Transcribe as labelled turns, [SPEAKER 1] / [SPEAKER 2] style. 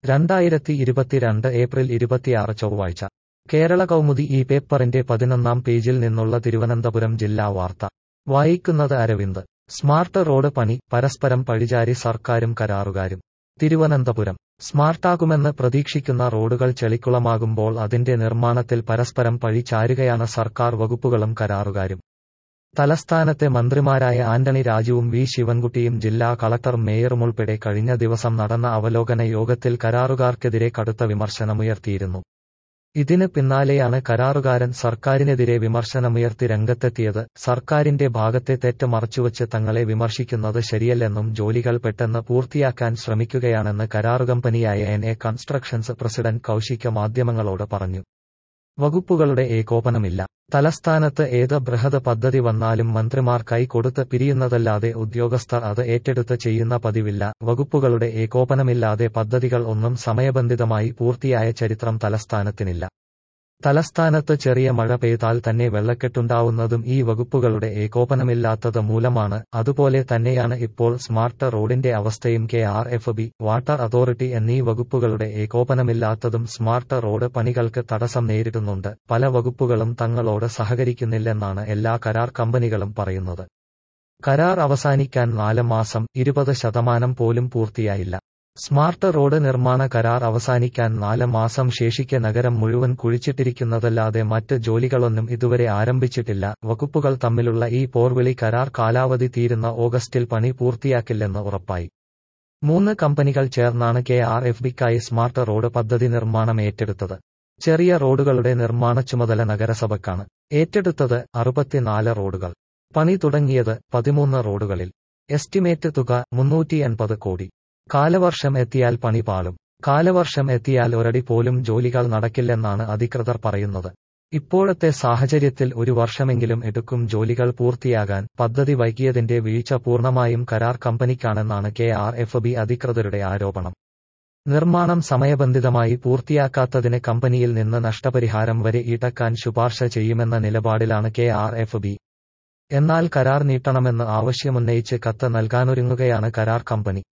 [SPEAKER 1] രണ്ടായിരത്തി ഇരുപത്തിരണ്ട് ഏപ്രിൽ ഇരുപത്തിയാറ് ചൊവ്വാഴ്ച കേരള കൗമുദി ഈ പേപ്പറിന്റെ പതിനൊന്നാം പേജിൽ നിന്നുള്ള തിരുവനന്തപുരം ജില്ലാ വാർത്ത വായിക്കുന്നത് അരവിന്ദ് സ്മാർട്ട് റോഡ് പണി പരസ്പരം പഴിചാരി സർക്കാരും കരാറുകാരും തിരുവനന്തപുരം സ്മാർട്ടാകുമെന്ന് പ്രതീക്ഷിക്കുന്ന റോഡുകൾ ചെളിക്കുളമാകുമ്പോൾ അതിന്റെ നിർമ്മാണത്തിൽ പരസ്പരം പഴി ചാരുകയാണ് സർക്കാർ വകുപ്പുകളും കരാറുകാരും തലസ്ഥാനത്തെ മന്ത്രിമാരായ ആന്റണി രാജുവും വി ശിവൻകുട്ടിയും ജില്ലാ കളക്ടറും മേയറുമുൾപ്പെടെ കഴിഞ്ഞ ദിവസം നടന്ന അവലോകന യോഗത്തിൽ കരാറുകാർക്കെതിരെ കടുത്ത വിമർശനമുയർത്തിയിരുന്നു ഇതിന് പിന്നാലെയാണ് കരാറുകാരൻ സർക്കാരിനെതിരെ വിമർശനമുയർത്തി രംഗത്തെത്തിയത് സർക്കാരിന്റെ ഭാഗത്തെ തെറ്റ് മറച്ചുവച്ച് തങ്ങളെ വിമർശിക്കുന്നത് ശരിയല്ലെന്നും ജോലികൾ പെട്ടെന്ന് പൂർത്തിയാക്കാൻ ശ്രമിക്കുകയാണെന്ന് കരാറുകമ്പനിയായ N A constructions president Kaushika മാധ്യമങ്ങളോട് പറഞ്ഞു വകുപ്പുകളുടെ ഏകോപനമില്ല തലസ്ഥാനത്ത് ഏത് ബൃഹത് പദ്ധതി വന്നാലും മന്ത്രിമാർ കൈ കൊടുത്ത് പിരിയുന്നതല്ലാതെ ഉദ്യോഗസ്ഥർ അത് ഏറ്റെടുത്ത് ചെയ്യുന്ന പതിവില്ല വകുപ്പുകളുടെ ഏകോപനമില്ലാതെ പദ്ധതികൾ ഒന്നും സമയബന്ധിതമായി പൂർത്തിയായ ചരിത്രം തലസ്ഥാനത്തിനില്ല തലസ്ഥാനത്ത് ചെറിയ മഴ പെയ്താൽ തന്നെ വെള്ളക്കെട്ടുണ്ടാവുന്നതും ഈ വകുപ്പുകളുടെ ഏകോപനമില്ലാത്തത് മൂലമാണ് അതുപോലെ തന്നെയാണ് ഇപ്പോൾ സ്മാർട്ട് റോഡിന്റെ അവസ്ഥയും K R F B water authority എന്നീ വകുപ്പുകളുടെ ഏകോപനമില്ലാത്തതും സ്മാർട്ട് റോഡ് പണികൾക്ക് തടസ്സം നേരിടുന്നുണ്ട് പല വകുപ്പുകളും തങ്ങളോട് സഹകരിക്കുന്നില്ലെന്നാണ് എല്ലാ കരാർ കമ്പനികളും പറയുന്നത് കരാർ അവസാനിക്കാൻ നാല് മാസം ഇരുപത് ശതമാനം പോലും പൂർത്തിയായില്ല സ്മാർട്ട് റോഡ് നിർമ്മാണ കരാർ അവസാനിക്കാൻ നാല് മാസം ശേഷിക്കെ നഗരം മുഴുവൻ കുഴിച്ചിട്ടിരിക്കുന്നതല്ലാതെ മറ്റ് ജോലികളൊന്നും ഇതുവരെ ആരംഭിച്ചിട്ടില്ല വകുപ്പുകൾ തമ്മിലുള്ള ഈ പോർവിളി കരാർ കാലാവധി തീരുന്ന ഓഗസ്റ്റിൽ പണി പൂർത്തിയാക്കില്ലെന്ന് ഉറപ്പായി മൂന്ന് കമ്പനികൾ ചേർന്നാണ് കെ ആർ എഫ് ബിക്കായി സ്മാർട്ട് റോഡ് പദ്ധതി നിർമ്മാണം ഏറ്റെടുത്തത് ചെറിയ റോഡുകളുടെ നിർമ്മാണ ചുമതല നഗരസഭയ്ക്കാണ് ഏറ്റെടുത്തത് അറുപത്തിനാല് റോഡുകൾ പണി തുടങ്ങിയത് പതിമൂന്ന് റോഡുകളിൽ എസ്റ്റിമേറ്റ് തുക മുന്നൂറ്റി എൺപത് കോടി കാലവർഷം എത്തിയാൽ പണി പാളും കാലവർഷം എത്തിയാൽ ഒരടി പോലും ജോലികൾ നടക്കില്ലെന്നാണ് അധികൃതർ പറയുന്നത് ഇപ്പോഴത്തെ സാഹചര്യത്തിൽ ഒരു വർഷമെങ്കിലും എടുക്കും ജോലികൾ പൂർത്തിയാകാൻ പദ്ധതി വൈകിയതിന്റെ വീഴ്ച പൂർണ്ണമായും കരാർ കമ്പനിക്കാണെന്നാണ് കെ ആർ എഫ് ബി അധികൃതരുടെ ആരോപണം നിർമ്മാണം സമയബന്ധിതമായി പൂർത്തിയാക്കാത്തതിന് കമ്പനിയിൽ നിന്ന് നഷ്ടപരിഹാരം വരെ ഈടക്കാൻ ശുപാർശ ചെയ്യുമെന്ന നിലപാടിലാണ് കെ ആർ എഫ് ബി എന്നാൽ കരാർ നീട്ടണമെന്ന് ആവശ്യമുന്നയിച്ച് കത്ത് നൽകാനൊരുങ്ങുകയാണ് കരാർ കമ്പനി